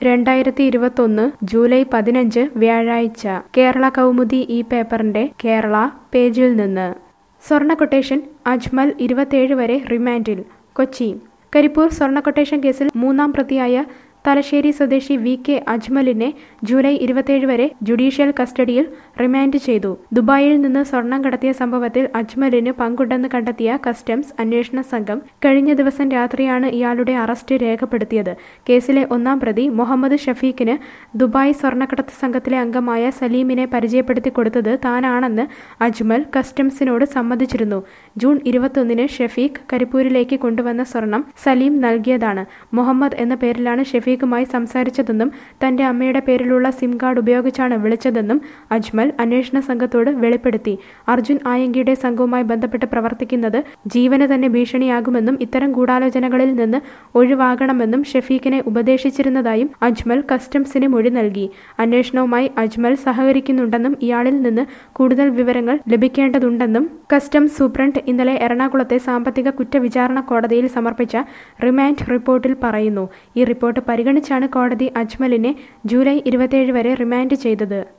രണ്ടായിരത്തി ഇരുപത്തൊന്ന് ജൂലൈ പതിനഞ്ച് വ്യാഴാഴ്ച കേരള കൗമുദി ഈ പേപ്പറിന്റെ കേരള പേജിൽ നിന്ന് സ്വർണ്ണ കൊട്ടേഷൻ അജ്മൽ ഇരുപത്തിയേഴ് വരെ റിമാൻഡിൽ കൊച്ചി കരിപ്പൂർ സ്വർണ്ണ കൊട്ടേഷൻ കേസിൽ മൂന്നാം പ്രതിയായ തലശ്ശേരി സ്വദേശി വി കെ അജ്മലിനെ ജൂലൈ ഇരുപത്തിയേഴ് വരെ ജുഡീഷ്യൽ കസ്റ്റഡിയിൽ റിമാൻഡ് ചെയ്തു ദുബായിൽ നിന്ന് സ്വർണം കടത്തിയ സംഭവത്തിൽ അജ്മലിന് പങ്കുണ്ടെന്ന് കണ്ടെത്തിയ കസ്റ്റംസ് അന്വേഷണ സംഘം കഴിഞ്ഞ ദിവസം രാത്രിയാണ് ഇയാളുടെ അറസ്റ്റ് രേഖപ്പെടുത്തിയത് കേസിലെ ഒന്നാം പ്രതി മുഹമ്മദ് ഷഫീഖിന് ദുബായ് സ്വർണ്ണക്കടത്ത് സംഘത്തിലെ അംഗമായ സലീമിനെ പരിചയപ്പെടുത്തി കൊടുത്തത് താനാണെന്ന് അജ്മൽ കസ്റ്റംസിനോട് സമ്മതിച്ചിരുന്നു ജൂൺ ഇരുപത്തൊന്നിന് ഷഫീഖ് കരിപ്പൂരിലേക്ക് കൊണ്ടുവന്ന സ്വർണം സലീം നൽകിയതാണ് മുഹമ്മദ് എന്ന പേരിലാണ് ഷഫീഖുമായി സംസാരിച്ചതെന്നും തന്റെ അമ്മയുടെ പേരിലുള്ള സിം കാർഡ് ഉപയോഗിച്ചാണ് വിളിച്ചതെന്നും അജ്മൽ അന്വേഷണ സംഘത്തോട് വെളിപ്പെടുത്തി അർജുൻ ആയങ്കിയുടെ സംഘവുമായി ബന്ധപ്പെട്ട് പ്രവർത്തിക്കുന്നത് ജീവന് തന്നെ ഭീഷണിയാകുമെന്നും ഇത്തരം ഗൂഢാലോചനകളിൽ നിന്ന് ഒഴിവാകണമെന്നും ഷഫീഖിനെ ഉപദേശിച്ചിരുന്നതായും അജ്മൽ കസ്റ്റംസിന് മൊഴി നൽകി അന്വേഷണവുമായി അജ്മൽ സഹകരിക്കുന്നുണ്ടെന്നും ഇയാളിൽ നിന്ന് കൂടുതൽ വിവരങ്ങൾ ലഭിക്കേണ്ടതുണ്ടെന്നും കസ്റ്റംസ് സൂപ്രണ്ട് ഇന്നലെ എറണാകുളത്തെ സാമ്പത്തിക കുറ്റവിചാരണ കോടതിയിൽ സമർപ്പിച്ച റിമാൻഡ് റിപ്പോർട്ടിൽ പറയുന്നു ഈ റിപ്പോർട്ട് പരിഗണിച്ചാണ് കോടതി അജ്മലിനെ ജൂലൈ ഇരുപത്തിയേഴ് വരെ റിമാൻഡ് ചെയ്തത്